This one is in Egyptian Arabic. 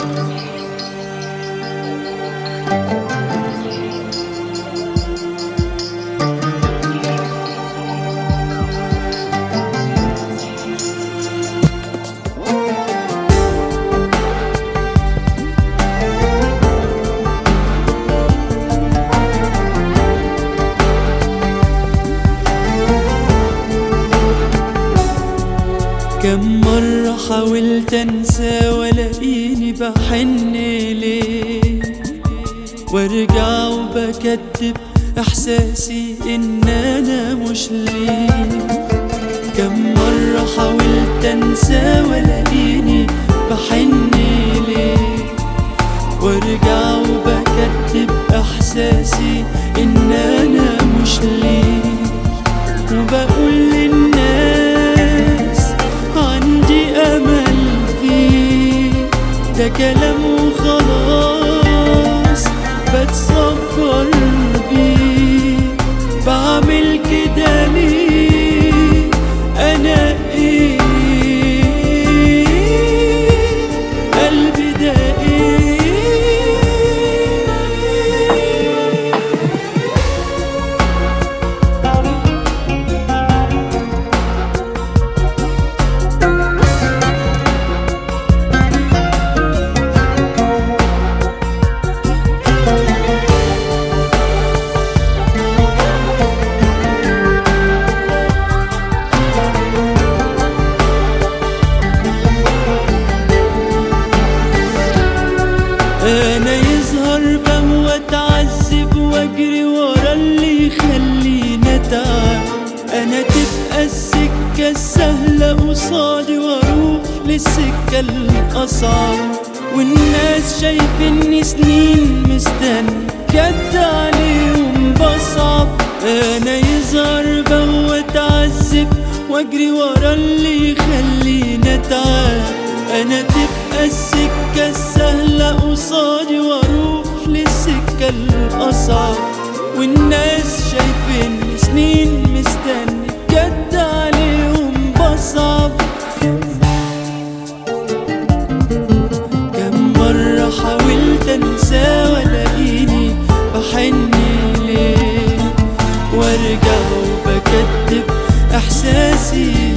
كم مرة حاولت انسى والاقيني بحن ليه وارجع وبكتب احساسي ان انا مش ليه كم مرة حاولت انسى والاقيني بحن ليه وارجع وبكتب احساسي ان انا مش ليه وبقول للناس عندي امل فيه ده كلام وخلاص بتصبر بيه بعمل كده ليه انا ايه قلبي ده ايه انا يظهر بهوى اتعذب واجري ورا اللي يخليني اتعب انا تبقى السكة السهلة قصادي واروح للسكة الاصعب والناس شايفيني سنين مستني جد عليهم بصعب انا يظهر بهوى اتعذب واجري ورا اللي يخليني اتعب انا تبقى السكة السهلة قصادي واروح للسكة الاصعب والناس شايفيني سنين مستني جد عليهم بصعب كم مرة حاولت انسى والاقيني بحن ليه وارجع وبكتب احساسي